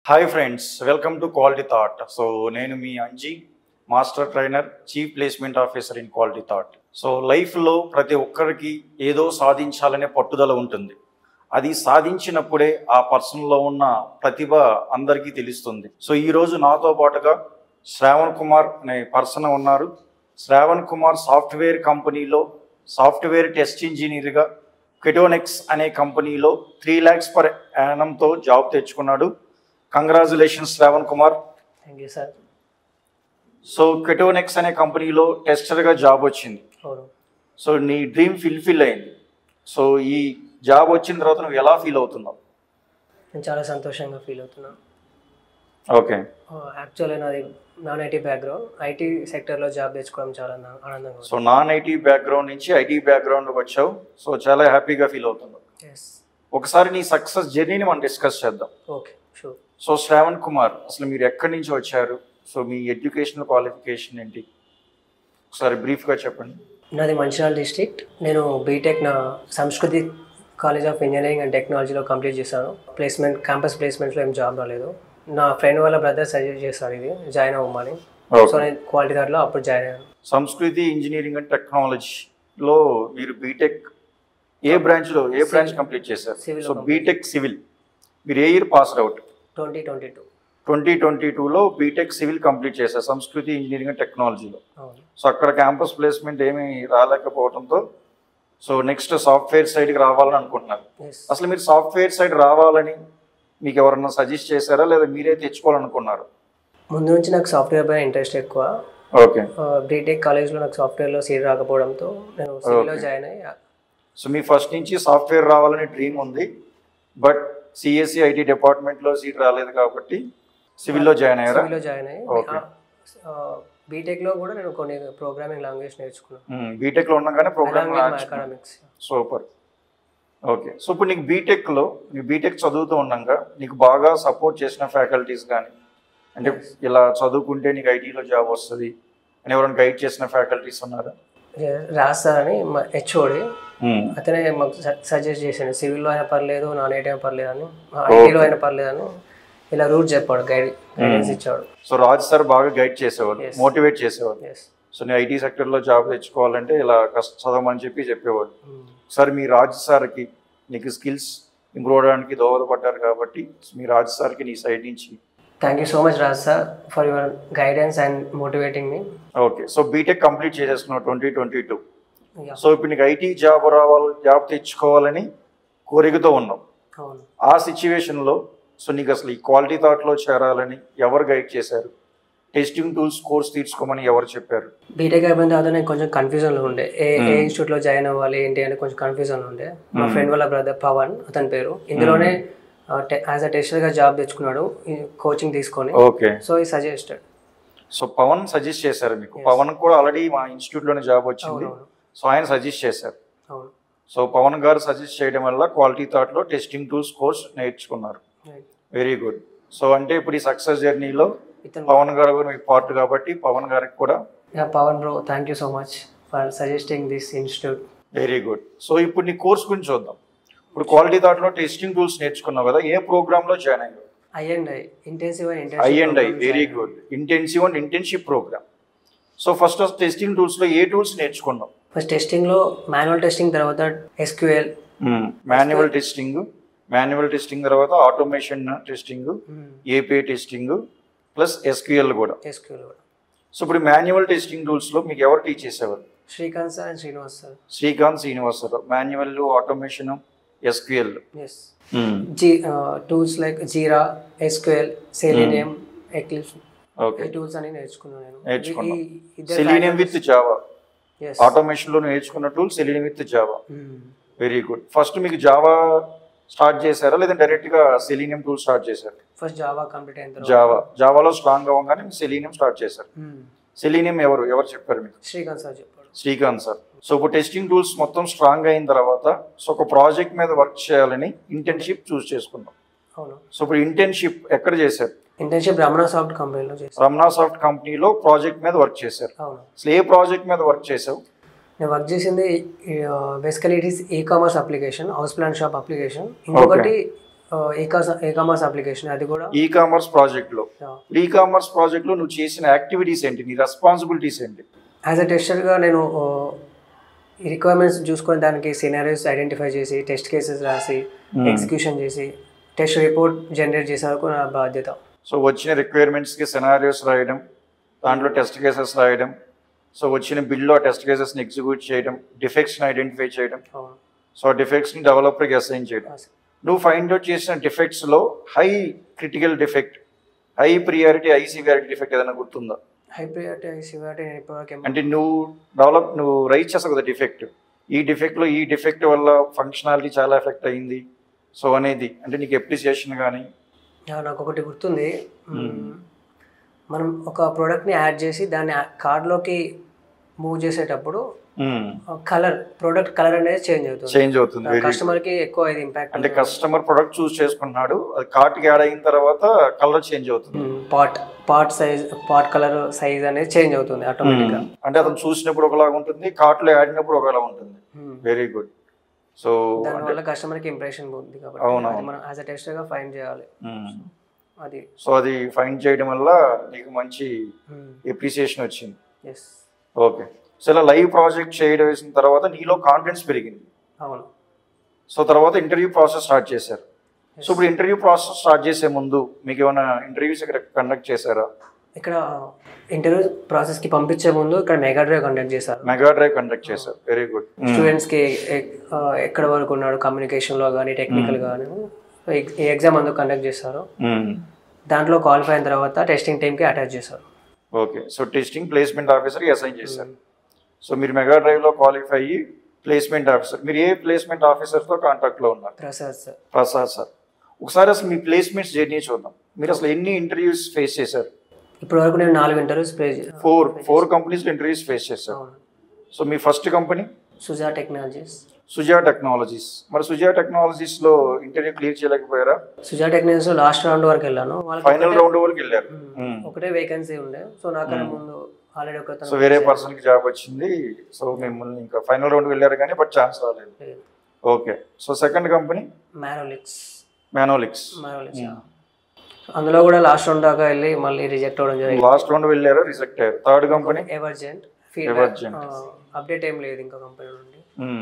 Hi friends welcome to quality thought so నేను మీ Anji master trainer chief placement officer in quality thought so లైఫ్లో ప్రతి ఒక్కరికి ఏదో సాధించాలనే పట్టుదల ఉంటుంది అది సాధించినప్పుడే ఆ పర్సన్లో ఉన్న ప్రతిభ అందరికీ తెలుస్తుంది సో ఈరోజు నాతో పాటుగా శ్రావణ్ కుమార్ అనే పర్సన్ ఉన్నారు శ్రావణ్ కుమార్ సాఫ్ట్వేర్ కంపెనీలో సాఫ్ట్వేర్ టెస్ట్ ఇంజనీర్గా కెటోనెక్స్ అనే కంపెనీలో త్రీ ల్యాక్స్ పర్ యానంతో జాబ్ తెచ్చుకున్నాడు congratulations Shravan Kumar thank you sir so కెటోనెక్స్ అనే కంపెనీలో టెస్టర్గా జాబ్ వచ్చింది అవును సో నీ డ్రీమ్ ఫిల్ఫిల్ అయింది సో ఈ జాబ్ వచ్చిన తర్వాత నువ్వు ఎలా ఫీల్ అవుతున్నావు నేను చాలా సంతోషంగా ఫీల్ అవుతున్నాను ఓకే యాక్చువల్లీ నాది నాన్ ఐటీ బ్యాక్గ్రౌండ్ ఐటీ సెక్టర్లో జాబ్ తెచ్చుకోవడం చాలా ఆనంద- ఆనందంగా సో నాన్ ఐటీ బ్యాక్గ్రౌండ్ నుంచి ఐటీ బ్యాక్గ్రౌండ్కి వచ్చావు సో చాలా హ్యాపీగా ఫీల్ అవుతున్నావు ఉంది ఎస్ ఒకసారి నీ సక్సెస్ జర్నీని మనం డిస్కస్ చేద్దాం okay sure so Shravan Kumar అసలు మీరు ఎక్కడి నుంచి వచ్చారు సో మీ ఎడ్యుకేషనల్ క్వాలిఫికేషన్ ఏంటి ఒకసారి బ్రీఫ్గా చెప్పండి నాది మంచిర్యాల డిస్ట్రిక్ట్ నేను బీటెక్ నా Sanskriti college of engineering and టెక్నాలజీలో కంప్లీట్ చేశాను ప్లేస్మెంట్ క్యాంపస్ ప్లేస్మెంట్లో ఏం జాబ్ రాలేదు నా ఫ్రెండ్ వాళ్ళ బ్రదర్ సజెస్ట్ చేశాడు ఇది జాయిన్ అవ్వమని సో నేను క్వాలిటీ దాంట్లో అప్పుడు జాయిన్ అయ్యాను సంస్కృతి ఇంజనీరింగ్ అండ్ టెక్నాలజీలో మీరు బీటెక్ ఏ బ్రాంచ్లో ఏ బ్రాంచ్ కంప్లీట్ చేశారు Civil సో complete. బీటెక్ సివిల్ మీరు ఏ year passed out twenty twenty two twenty twenty టూలో బీటెక్ సివిల్ కంప్లీట్ చేశారు సంస్కృతి ఇంజనీరింగ్ అండ్ టెక్నాలజీలో అవును సో అక్కడ క్యాంపస్ ప్లేస్మెంట్ ఏమీ రాలేకపోవడంతో సో నెక్స్ట్ సాఫ్ట్వేర్ సైడ్కి రావాలని అనుకుంటున్నారు ఎస్ అసలు మీరు సాఫ్ట్వేర్ సైడ్ రావాలని మీకు ఎవరన్నా సజెస్ట్ చేశారా లేదా మీరే తెచ్చుకోవాలనుకున్నారు ముందు నుంచి నాకు సాఫ్ట్వేర్ పైన ఇంట్రెస్ట్ ఎక్కువ ఓకే బీటెక్ కాలేజ్లో నాకు సాఫ్ట్వేర్లో సీట్ రాకపోవడంతో నేను సివిల్లో జాయిన్ అయ్యి సో మీ ఫస్ట్ నుంచి సాఫ్ట్వేర్ రావాలని డ్రీమ్ ఉంది బట్ సిఎస్సి ఐటీ డిపార్ట్మెంట్లో సీట్ రాలేదు కాబట్టి సివిల్లో జాయిన్ అయ్యారా సివిల్లో జాయిన్ అయ్యి Okay. బీటెక్లో కూడా నేను కొన్ని ప్రోగ్రామింగ్ లాంగ్వేజ్ నేర్చుకున్నాను బీటెక్లో ఉండగానే program academics super okay so ఇప్పుడు నీకు బీటెక్లో నీకు బీటెక్ చదువుతూ ఉండగా నీకు బాగా సపోర్ట్ చేసిన ఫ్యాకల్టీస్ కానీ అంటే ఇలా చదువుకుంటే నీకు ఐటీలో జాబ్ వస్తుంది అని ఎవరైనా గైడ్ చేసిన ఫ్యాకల్టీస్ ఉన్నారా రాస్తారని మా హెచ్ఓడి అతనే మాకు సజెస్ట్ చేశాడు సివిల్లో అయినా పర్లేదు నాన్ ఐటీ అయినా పర్లేదు అని ఐటీలో అయినా పర్లేదు అని ఇలా రూట్ చెప్పాడు గైడ్ గైడెన్స్ ఇచ్చాడు సో రాజ్ సార్ బాగా గైడ్ చేసేవారు Yes. మోటివేట్ చేసేవారు ఎస్ సో నేను ఐటీ సెక్టర్లో జాబ్ తెచ్చుకోవాలంటే ఇలా కష్ట చదవమని చెప్పి చెప్పేవాడు సార్ మీ రాజ్ సార్కి నీకు స్కిల్స్ ఇంప్రూవ్ అవడానికి దోహదపడ్డారు కాబట్టి మీ రాజ్ సార్కి నీ సైడ్ నుంచి thank you so much Raj sir for your guidance and motivating me okay so BTech complete చేసేసుకున్నావు ట్వంటీ ట్వంటీ టూ సో ఇప్పుడు నీకు ఐటీ జాబ్ రావాలి జాబ్ తెచ్చుకోవాలని కోరికతో ఉన్నావు అవును ఆ సిచ్యువేషన్లో సో నీకు అసలు ఈ క్వాలిటీ థాట్లో చేరాలని ఎవరు గైడ్ చేశారు టెస్టింగ్ టూల్స్ కోర్స్ తీసుకోమని ఎవరు చెప్పారు బీటెక్ అయిపోయిన తర్వాత నేను కొంచెం కన్ఫ్యూజన్లో ఉండే ఏ ఏ ఇన్స్టిట్యూట్లో జాయిన్ అవ్వాలి ఏంటి అని కొంచెం కన్ఫ్యూజన్లో ఉండే మా ఫ్రెండ్ వాళ్ళ బ్రదర్ పవన్ అతని పేరు ఇందులోనే యాజ్ అ టెస్టర్గా జాబ్ తెచ్చుకున్నాడు కోచింగ్ తీసుకొని ఓకే సో ఈ సజెస్టెడ్ సో పవన్ సజెస్ట్ చేశారు మీకు పవన్ కూడా ఆల్రెడీ మా ఇన్స్టిట్యూట్లోనే జాబ్ వచ్చింది అవునవును సో ఆయన సజెస్ట్ చేశారు అవును సో పవన్ గారు సజెస్ట్ చేయడం వల్ల క్వాలిటీ థాట్లో టెస్టింగ్ టూల్స్ కోర్స్ నేర్చుకున్నారు Right. వెరీ గుడ్ సో అంటే ఇప్పుడు ఈ సక్సెస్ జర్నీలో ఇతను పవన్ గారు కూడా మీకు పార్ట్ కాబట్టి పవన్ గారికి కూడా yeah Pavan bro thank you so much for suggesting this institute very good so ఇప్పుడు నీ కోర్స్ గురించి చూద్దాం ఇప్పుడు క్వాలిటీ థాట్లో టెస్టింగ్ టూల్స్ నేర్చుకున్నావు కదా ఏ ప్రోగ్రామ్లో జాయిన్ అయ్యావు I and I intensive and I and I very good intensive and internship program so first testing టూల్స్లో ఏ టూల్స్ నేర్చుకున్నావు ఫస్ట్ టెస్టింగ్లో మాన్యువల్ టెస్టింగ్ తర్వాత SQL manual testing manual testing తర్వాత automation testing API testing plus SQL కూడా SQL కూడా so ఇప్పుడు manual testing టూల్స్లో మీకు ఎవరు టీచ్ చేసేవారు Srikanth sir and Srinivas sir Srikanth Srinivasa Rao manual automation SQL S G tools like Jira SQL selenium Eclipse okay ఈ tools అని నేర్చుకున్నాను నేను నేర్చుకున్నాం. ఈ- ఈ ఇద్దరు సెలీనియం విత్ జావా Yes. ఆటోమేషన్లో నేర్చుకున్న tool Selenium with Java Hmm. Very good first మీకు జావా స్టార్ట్ చేశారా లేదా డైరెక్ట్గా సెలీనియం టూల్ స్టార్ట్ చేశారు ఫస్ట్ జావా కంప్లీట్ అయిన తర్వాత జావా జావాలో స్ట్రాంగ్ అవ్వగానే మీకు సెలీనియం స్టార్ట్ చేశారు Hmm. సెలీనియం ఎవరు ఎవరు చెప్పారు మీకు శ్రీకాంత్ సార్ చెప్పాడు శ్రీకాంత్ సార్ సో ఇప్పుడు టెస్టింగ్ టూల్స్ మొత్తం స్ట్రాంగ్ అయిన తర్వాత సో ఒక ప్రాజెక్ట్ మీద వర్క్ చేయాలని ఇంటర్న్షిప్ చూస్ చేసుకున్నాం అవును సో ఇప్పుడు ఇంటర్న్షిప్ ఎక్కడ చేశారు ఇంటర్న్షిప్ రమణ సాఫ్ట్ కంపెనీలో చేశాను రమణా సాఫ్ట్ కంపెనీలో ప్రాజెక్ట్ మీద వర్క్ చేశారు అవును అసలు ఏ ప్రాజెక్ట్ మీద వర్క్ చేసావు నేను వర్క్ చేసింది basically it is e commerce application house plan shop application ఇంకొకటి ఈ కామర్స్ అప్లికేషన్ అది కూడా ఈ కామర్స్ ప్రాజెక్ట్లో yeah. ఈ కామర్స్ ప్రాజెక్ట్లో నువ్వు చేసిన యాక్టివిటీస్ ఏంటి నీ రెస్పాన్సిబిలిటీస్ ఏంటి యాజ్ అ టెస్టర్గా నేను ఆ, ఈ రిక్వైర్మెంట్స్ చూసుకొని దానికి సినారియోస్ ఐడెంటిఫై చేసి టెస్ట్ కేసెస్ రాసి ఎగ్జిక్యూషన్ చేసి టెస్ట్ రిపోర్ట్ జనరేట్ చేసే వరకు నా బాధ్యత సో వచ్చిన రిక్వైర్మెంట్స్కి సెనారియోస్ రాయడం దాంట్లో టెస్ట్ కేసెస్ రాయడం సో వచ్చిన బిల్లో టెస్ట్ కేసెస్ని ఎగ్జిక్యూట్ చేయడం డిఫెక్ట్స్ని ఐడెంటిఫై చేయడం అవును సో ఆ డిఫెక్ట్స్ని డెవలపర్కి అసైన్ చేయడం నువ్వు ఫైండ్ అవుట్ చేసిన డిఫెక్ట్స్లో high critical defect high priority high severity defect ఏదైనా గుర్తుందా హై ప్రియారిటీ సివియారిటీ నేను ఇప్పటివరకు ఏం- అంటే నువ్వు డెవలప్ నువ్వు రైట్ చేస్తావు కదా డిఫెక్ట్ ఈ డిఫెక్ట్లో ఈ డిఫెక్ట్ వల్ల ఫంక్షనాలిటీ చాలా ఎఫెక్ట్ అయ్యింది సో అనేది అంటే నీకు ఎప్రిసియేషన్ కానీ యా, నాకు ఒకటి గుర్తుంది మ్మ్. మనం ఒక ప్రోడక్ట్ని యాడ్ చేసి దాన్ని కార్డ్లోకి మూవ్ చేసేటప్పుడు కలర్ ప్రోడక్ట్ కలర్ అనేది చేంజ్ అవుతుంది చేంజ్ అవుతుంది very good. కస్టమర్కి ఎక్కువ ఇది ఇంపాక్ట్ అంటే కస్టమర్ ప్రొడక్ట్ చూస్ చేసుకుంటున్నాడు అది కార్ట్కి యాడ్ అయిన తర్వాత కలర్ చేంజ్ అవుతుంది pot pot size pot colour size అనేది చేంజ్ అవుతుంది ఆటోమేటిక్గా అంటే అతను చూసినప్పుడు ఒకలాగా ఉంటుంది కార్ట్లో ఆడినప్పుడు ఒకలా ఉంటుంది వెరీ గుడ్ సో దానివల్ల కస్టమర్కి ఇంప్రెషన్ ఉంది కాబట్టి అవును, అది అవును. మనం యాజ్ అ టెస్టర్గా ఫైన్ చేయాలి అది సో అది ఫైండ్ చేయడం వల్ల నీకు మంచి ఎప్రిసియేషన్ వచ్చింది ఎస్ ఓకే సో ఇలా లైవ్ ప్రాజెక్ట్ చేయడం వేసిన తర్వాత నీలో కాన్ఫిడెన్స్ పెరిగింది అవును సో తర్వాత ఇంటర్వ్యూ ప్రాసెస్ స్టార్ట్ చేశారు సో ఇప్పుడు ఇంటర్వ్యూ ప్రాసెస్ స్టార్ట్ చేసే ముందు మీకు ఏమైనా ఇంటర్వ్యూస్ ఇక్కడ కండక్ట్ చేశారా ఇక్కడ ఇంటర్వ్యూ ప్రాసెస్కి పంపించే ముందు ఇక్కడ మెగా డ్రైవ్ కండక్ట్ చేశారు మెగా డ్రైవ్ కండక్ట్ చేశారు వెరీ గుడ్ స్టూడెంట్స్కి ఎక్కడ వరకు ఉన్నాడు కమ్యూనికేషన్లో కానీ టెక్నికల్ కానీ ఈ ఎగ్జామ్ అందుకు కండక్ట్ చేస్తారు దాంట్లో క్వాలిఫై అయిన తర్వాత టెస్టింగ్ టీమ్కి అటాచ్ చేశారు okay so testing placement officer assign చేశారు సో మీరు మెగా డ్రైవ్లో క్వాలిఫై అయ్యి ప్లేస్మెంట్ ఆఫీసర్ మీరు ఏ ప్లేస్మెంట్ ఆఫీసర్తో కాంటాక్ట్లో ఉన్నారు ప్రసాద్ సార్ ప్రసాద్ సార్ ఒకసారి అసలు మీ ప్లేస్మెంట్స్ జర్నీ చూద్దాం మీరు అసలు ఎన్ని ఇంటర్వ్యూస్ ఫేస్ చేశారు ఇప్పటి వరకు నేను నాలుగు ఇంటర్వ్యూస్ ప్లే ఫోర్ ఫోర్ కంపెనీస్లో ఇంటర్వ్యూస్ ఫేస్ చేశారు అవును సో మీ first company Suja technologies Suja technologies మరి సుజా టెక్నాలజీస్లో ఇంటర్వ్యూ క్లియర్ చేయలేకపోయారా సుజా టెక్నాలజీస్ లాస్ట్ రౌండ్ వరకు వెళ్ళాను వాళ్ళకి ఫైనల్ ఒకటే- రౌండ్ వరకు వెళ్ళారు మ్మ్. ఒకటే వేకెన్సీ ఉండే సో నాకన్నా ముందు ఆల్రెడీ ఒక సో వేరే పర్సన్కి జాబ్ వచ్చింది సో మిమ్మల్ని ఇంకా ఫైనల్ రౌండ్ వెళ్ళారు కానీ బట్ ఛాన్స్ రాలేదు ఓకే సో సెకండ్ కంపెనీ మ్యారోలిక్స్ మ్యానోలిక్స్ మ్యారోలిక్స్ అందులో కూడా లాస్ట్ రౌండ్ దాకా వెళ్ళి మళ్ళీ రిజెక్ట్ అవ్వడం జరిగింది లాస్ట్ రౌండ్ వెళ్ళారు రిజెక్ట్ అయ్యారు third company Evergent Evergent. Update ఏం లేదు ఇంకా కంపెనీ నుండి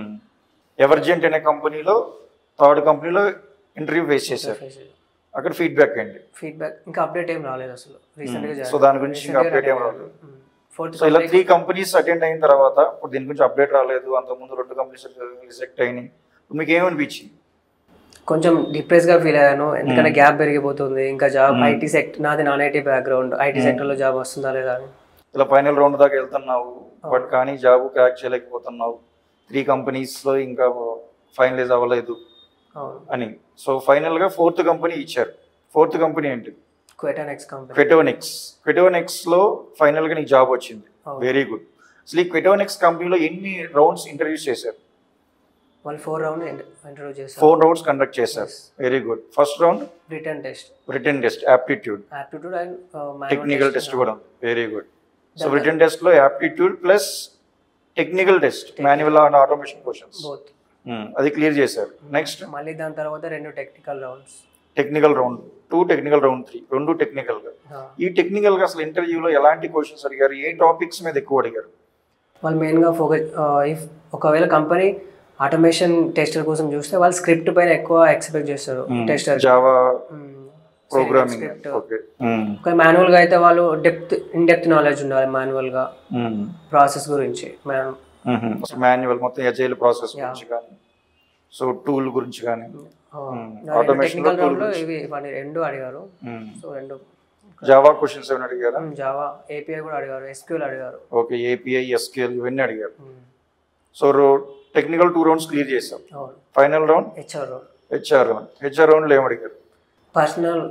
ఎవర్జెంట్ అనే కంపెనీలో థర్డ్ కంపెనీలో ఇంటర్వ్యూ ఫేస్ చేశారు అక్కడ ఫీడ్బ్యాక్ ఏంటి ఫీడ్బ్యాక్ ఇంకా అప్డేట్ ఏం రాలేదు అసలు రీసెంట్ గా సో దాని గురించి ఇంకా update ఏం రాలేదు. ఫోర్త్ సో ఇలా త్రీ కంపెనీస్ అటెండ్ అయిన తర్వాత ఇప్పుడు దీని గురించి అప్డేట్ రాలేదు అంతకుముందు రెండు కంపెనీస్ రిజెక్ట్ అయినాయి మీకు ఏమనిపించింది కొంచెం డిప్రెస్ గా ఫీల్ అయ్యాను ఎందుకంటే గ్యాప్ పెరిగిపోతుంది ఇంకా జాబ్ ఐటీ సెక్టర్ నాది non IT background IT sector లో జాబ్ వస్తుందా లేదా అని ఇలా ఫైనల్ రౌండ్ దాకా వెళ్తున్నావు బట్ కానీ జాబ్ క్రాక్ చేయలేకపోతున్నావు త్రీ కంపెనీస్లో ఇంకా ఫైనలైజ్ అవ్వలేదు అవును అని సో ఫైనల్గా ఫోర్త్ కంపెనీ ఇచ్చారు ఫోర్త్ కంపెనీ ఏంటి క్వెటా నెక్స్ట్ కంపెనీ క్విటోనిక్స్ క్విటోనిక్స్లో ఫైనల్గా నీకు జాబ్ వచ్చింది అవును. వెరీ గుడ్ అసలు ఈ క్విటోనిక్స్ కంపెనీలో ఎన్ని రౌండ్స్ ఇంటర్వ్యూస్ చేశారు వాళ్ళు ఫోర్ రౌండ్ ఇంటర్వ్యూ చేశారు ఫోర్ రౌండ్స్ కండక్ట్ చేశారు very good first round written test written test aptitude aptitude and technical test కూడా ఉంది వెరీ గుడ్ సో రిటర్న్ టెస్ట్లో aptitude plus technical test manual and automation questions both అది clear చేశారు next మళ్ళీ దాని తర్వాత రెండు technical rounds technical round two technical round three రెండు టెక్నికల్గా ఈ టెక్నికల్గా అసలు ఇంటర్వ్యూలో ఎలాంటి క్వశ్చన్స్ అడిగారు ఏ టాపిక్స్ మీద ఎక్కువ అడిగారు వాళ్ళు మెయిన్గా ఫోకస్ ఇఫ్ ఒకవేళ కంపెనీ ఆటోమేషన్ టెస్టర్ కోసం చూస్తే వాళ్ళు స్క్రిప్ట్ పైన ఎక్కువ ఎక్స్పెక్ట్ చేస్తారు tester Java programming script okay ఒక మాన్యువల్గా అయితే వాళ్ళు డెప్త్ ఇన్ డెప్త్ నాలెడ్జ్ ఉండాలి మాన్యువల్గా ప్రాసెస్ గురించి man- మాన్యువల్ మొత్తం ఎజైల్ ప్రాసెస్ గురించి కానీ సో టూల్ గురించి కానీ Automation టెక్నికల్ లో రౌండ్లో tools. ఇవి ఇవన్నీ రెండు అడిగారు సో రెండు జావా క్వశ్చన్స్ ఏమైనా అడిగారా జావా ఏపీఐ కూడా అడిగారు ఎస్క్యూఎల్ అడిగారు ఓకే ఏపీఐ ఎస్కేఎల్ ఇవన్నీ అడిగారు Hmm. So technical two rounds clear చేసాం అవును final round HR round HR round HR రౌండ్లో ఏం అడిగారు personal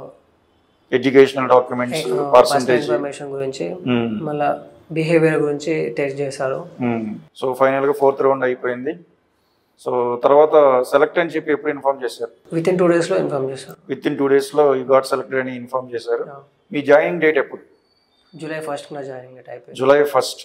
educational documents personal percentage information గురించి మళ్ళా బిహేవియర్ గురించి టెస్ట్ చేశారు సో ఫైనల్గా ఫోర్త్ రౌండ్ అయిపోయింది సో తర్వాత సెలెక్ట్ అని చెప్పి ఎప్పుడు ఇన్ఫార్మ్ చేశారు విత్ ఇన్ టూ డేస్లో ఇన్ఫార్మ్ చేశారు విత్ ఇన్ టూ డేస్లో ఈ గాట్ సెలెక్టెడ్ అని ఇన్ఫార్మ్ చేశారు మీ జాయినింగ్ డేట్ ఎప్పుడు జూలై ఫస్ట్ నా జాయినింగ్ డేట్ అయిపోయింది July first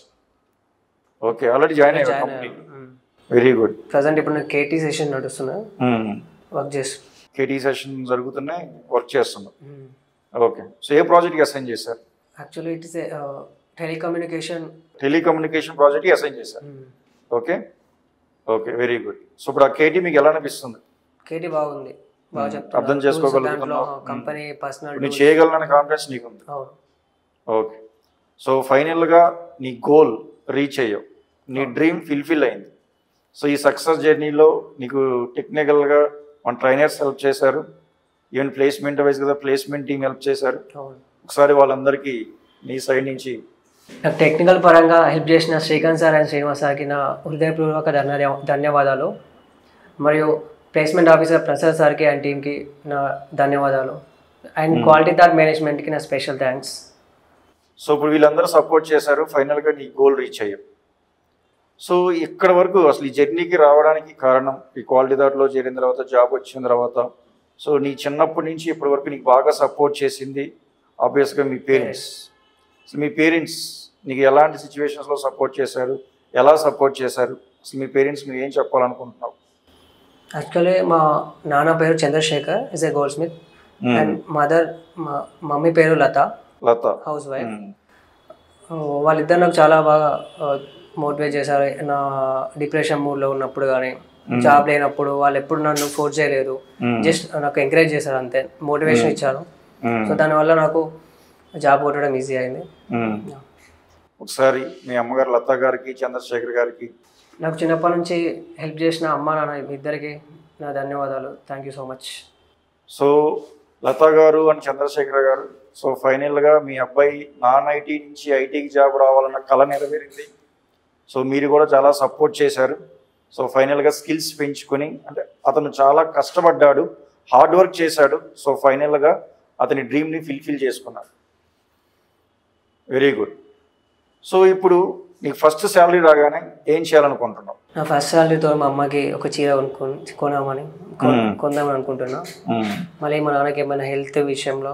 okay already join అయ్యారు జాయిన్ కంపెనీ అయ్యాను వెరీ గుడ్ ప్రజెంట్ ఇప్పుడు నాకు కేటీ సెషన్ నడుస్తున్నా వర్క్ చేసి కేటీ సెషన్ జరుగుతున్నాయి వర్క్ చేస్తున్నాం ఓకే సో ఏ ప్రాజెక్ట్కి అసైన్ చేశారు actually it is telecommunication telecommunication ప్రాజెక్ట్కి అసైన్ చేశారు okay okay very good so ఇప్పుడు ఆ కేటీ మీకు ఎలా అనిపిస్తుంది కేటీ బాగుంది బాగా Hmm. చెప్తున్నారు. అర్థం Tools చేసుకోగలుగుతున్నావు. దాంట్లో కంపెనీ పర్సనల్ ఇప్పుడు నువ్వు చేయగలనని కాన్ఫిడెన్స్ నీకు ఉంది అవును ఓకే సో ఫైనల్గా నీ గోల్ రీచ్ అయ్యావు నీ డ్రీమ్ ఫిల్ఫిల్ అయింది సో ఈ సక్సెస్ జర్నీలో నీకు టెక్నికల్గా మన ట్రైనర్స్ హెల్ప్ చేశారు ఈవెన్ ప్లేస్మెంట్ వైజ్ కదా ప్లేస్మెంట్ టీం హెల్ప్ చేశారు అవును ఒకసారి వాళ్ళందరికీ నీ సైడ్ నుంచి నాకు టెక్నికల్ పరంగా హెల్ప్ చేసిన శ్రీకాంత్ సార్ అండ్ శ్రీనివాస్ సార్కి నా హృదయపూర్వక ధన్య ధన్యవాదాలు మరియు ప్లేస్మెంట్ ఆఫీసర్ ప్రసాద్ సార్కి అండ్ టీమ్కి నా ధన్యవాదాలు అండ్ క్వాలిటీ థాట్ మేనేజ్మెంట్కి నా స్పెషల్ థ్యాంక్స్ సో ఇప్పుడు వీళ్ళందరూ సపోర్ట్ చేశారు ఫైనల్గా నీ గోల్ రీచ్ అయ్యావు సో ఇక్కడ వరకు అసలు ఈ జర్నీకి రావడానికి కారణం ఈ క్వాలిటీ దాటిలో చేరిన తర్వాత జాబ్ వచ్చిన తర్వాత సో నీ చిన్నప్పటి నుంచి ఇప్పటి వరకు నీకు బాగా సపోర్ట్ చేసింది ఆబ్వియస్గా మీ పేరెంట్స్ సో మీ పేరెంట్స్ నీకు ఎలాంటి సిచ్యువేషన్స్లో సపోర్ట్ చేశారు ఎలా సపోర్ట్ చేశారు అసలు మీ పేరెంట్స్ నువ్వు ఏం చెప్పాలనుకుంటున్నావు యాక్చువల్లీ మా నాన్న పేరు Chandrashekar is a goldsmith and mother మా మమ్మీ పేరు లత లత హౌస్ వైఫ్ మ్మ్. వాళ్ళిద్దరు నాకు చాలా బాగా మోటివేట్ చేశారు నా డిప్రెషన్ మూడ్లో ఉన్నప్పుడు కానీ జాబ్ లేనప్పుడు వాళ్ళు ఎప్పుడు నన్ను ఫోర్స్ చేయలేదు మ్మ్. జస్ట్ నాకు ఎంకరేజ్ చేశారు అంతే మోటివేషన్ ఇచ్చారు మ్మ్. సో దానివల్ల నాకు జాబ్ కొట్టడం ఈజీ అయింది మ్మ్. ఒకసారి మీ అమ్మగారు లత గారికి చంద్రశేఖర్ గారికి నాకు చిన్నప్పటి నుంచి హెల్ప్ చేసిన అమ్మ నాన్న ఇద్దరికి నా ధన్యవాదాలు thank you so much so Latha garu and Chandrasekhar గారు సో ఫైనల్గా మీ అబ్బాయి నాన్ ఐటీ నుంచి ఐటీకి జాబ్ రావాలన్న కళ నెరవేరింది సో మీరు కూడా చాలా సపోర్ట్ చేశారు సో ఫైనల్గా స్కిల్స్ పెంచుకొని అంటే అతను చాలా కష్టపడ్డాడు హార్డ్ వర్క్ చేశాడు సో ఫైనల్గా అతని డ్రీమ్ని ఫిల్ఫిల్ చేసుకున్నాడు వెరీ గుడ్ సో ఇప్పుడు నీకు ఫస్ట్ శాలరీ రాగానే ఏం చేయాలనుకుంటున్నావు నా ఫస్ట్ సాలరీతో మా అమ్మకి ఒక చీర కొనుక్కొని కొనామని కొ- మ్మ్. కొందామని అనుకుంటున్నా మళ్ళీ మా నాన్నకి ఏమైనా హెల్త్ విషయంలో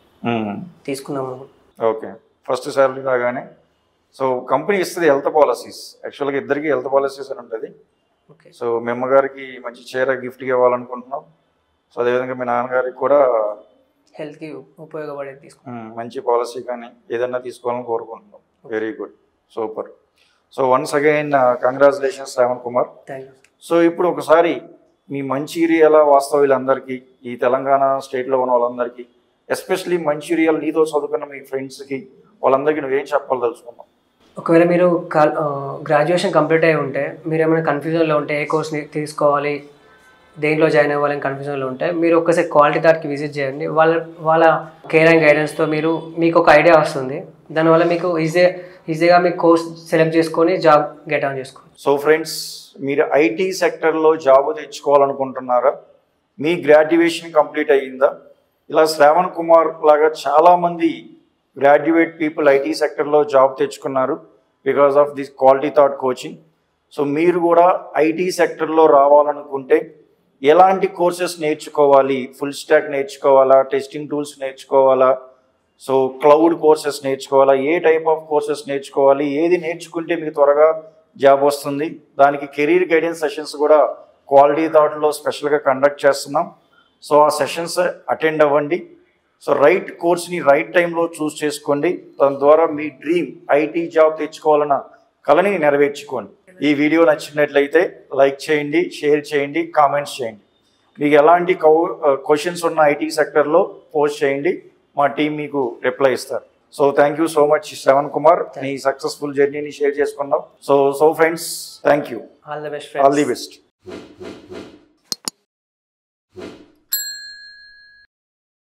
తీసుకుందాం అనుకుంటున్నా ఓకే ఫస్ట్ శాలరీ రాగానే సో కంపెనీ ఇస్తుంది హెల్త్ పాలసీస్ యాక్చువల్గా ఇద్దరికి హెల్త్ పాలసీస్ అని ఉంటుంది ఓకే సో మీ అమ్మగారికి మంచి చీర గిఫ్ట్గా ఇవ్వాలనుకుంటున్నాం సో అదేవిధంగా మీ నాన్నగారికి కూడా హెల్త్కి ఉపయోగపడేది తీసుకుంటాం మ్, మంచి పాలసీ కానీ ఏదన్నా తీసుకోవాలని కోరుకుంటున్నాం very good super so once again congratulations Shravan Kumar thank you so ఇప్పుడు ఒకసారి మీ మంచిర్యాల వాస్తవ్యులందరికీ ఈ తెలంగాణ స్టేట్లో ఉన్న వాళ్ళందరికీ ఎస్పెషలీ మంచిర్యాల నీతో చదువుకున్న మీ ఫ్రెండ్స్కి వాళ్ళందరికీ నువ్వేం చెప్పాలదలుచుకున్నావు ఒకవేళ మీరు గ్రాడ్యుయేషన్ కంప్లీట్ అయి ఉంటే మీరు ఏమైనా కన్ఫ్యూజన్లో ఉంటే ఏ కోర్స్ తీసుకోవాలి దేంట్లో జాయిన్ అవ్వాలని కన్ఫ్యూజన్లో ఉంటే మీరు ఒక్కసారి క్వాలిటీ థాట్కి విజిట్ చేయండి వాళ్ళ వాళ్ళ కేర్ అండ్ గైడెన్స్తో మీరు మీకు ఒక ఐడియా వస్తుంది దానివల్ల మీకు ఈజీ ఈజీగా మీ కోర్స్ సెలెక్ట్ చేసుకొని జాబ్ గెట్ ఆన్ చేసుకోండి సో ఫ్రెండ్స్ మీరు ఐటీ సెక్టర్లో జాబ్ తెచ్చుకోవాలనుకుంటున్నారా మీ గ్రాడ్యుయేషన్ కంప్లీట్ అయ్యిందా ఇలా శ్రావణ్ కుమార్ లాగా చాలామంది గ్రాడ్యుయేట్ పీపుల్ ఐటీ సెక్టర్లో జాబ్ తెచ్చుకున్నారు because of this quality thought coaching so మీరు కూడా ఐటీ సెక్టర్లో రావాలనుకుంటే ఎలాంటి కోర్సెస్ నేర్చుకోవాలి ఫుల్ స్టాక్ నేర్చుకోవాలా టెస్టింగ్ టూల్స్ నేర్చుకోవాలా సో క్లౌడ్ కోర్సెస్ నేర్చుకోవాలా ఏ టైప్ ఆఫ్ కోర్సెస్ నేర్చుకోవాలి ఏది నేర్చుకుంటే మీకు త్వరగా జాబ్ వస్తుంది దానికి కెరీర్ గైడెన్స్ సెషన్స్ కూడా క్వాలిటీ థాట్లో స్పెషల్గా కండక్ట్ చేస్తున్నాం సో ఆ సెషన్స్ అటెండ్ అవ్వండి సో రైట్ కోర్స్ని రైట్ టైంలో చూస్ చేసుకోండి దాని ద్వారా మీ డ్రీమ్ ఐటీ జాబ్ తెచ్చుకోవాలన్న కళని నెరవేర్చుకోండి ఈ వీడియో నచ్చినట్లయితే లైక్ చేయండి షేర్ చేయండి కామెంట్స్ చేయండి మీకు ఎలాంటి కౌ క్వశ్చన్స్ ఉన్న ఐటీ సెక్టర్లో పోస్ట్ చేయండి మా టీం మీకు రిప్లై ఇస్తారు so thank you so much Shravan Kumar నీ సక్సెస్ఫుల్ జర్నీని షేర్ చేసుకున్నాం so so friends thank you all the best all the best